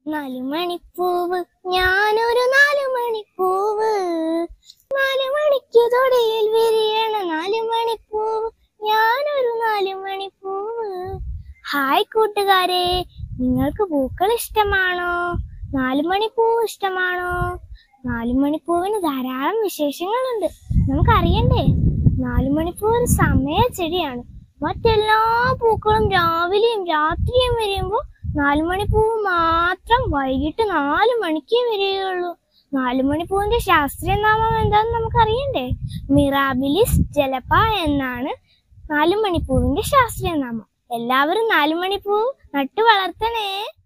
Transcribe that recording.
നാലുമണിപ്പൂവ് ഞാനൊരു നാലുമണിപ്പൂവ് നാലുമണിക്ക് തൊടയിൽ വിരിയണ നാലുമണിപ്പൂവ് ഞാനൊരു നാലുമണിപ്പൂവ് ഹായ് കൂട്ടുകാരെ നിങ്ങൾക്ക് പൂക്കൾ ഇഷ്ടമാണോ നാലുമണിപ്പൂവ് ഇഷ്ടമാണോ നാലുമണിപ്പൂവിന് ധാരാളം വിശേഷങ്ങളുണ്ട് നമുക്കറിയണ്ടേ നാലുമണിപ്പൂവ് ഒരു സമയ ചെടിയാണ് മറ്റെല്ലാ പൂക്കളും രാവിലെയും രാത്രിയും വിരിയുമ്പോൾ നാലുമണിപ്പൂവ് മാത്രം വൈകിട്ട് നാലു മണിക്കേ വരികയുള്ളൂ നാലുമണിപ്പൂവിന്റെ ശാസ്ത്രീയ നാമം എന്താണെന്ന് നമുക്കറിയണ്ടേ മിറാബിലിസ് ജലപ്പ എന്നാണ് നാലുമണിപ്പൂവിന്റെ ശാസ്ത്രീയ നാമം എല്ലാവരും നാലുമണിപ്പൂ നട്ടു വളർത്തണേ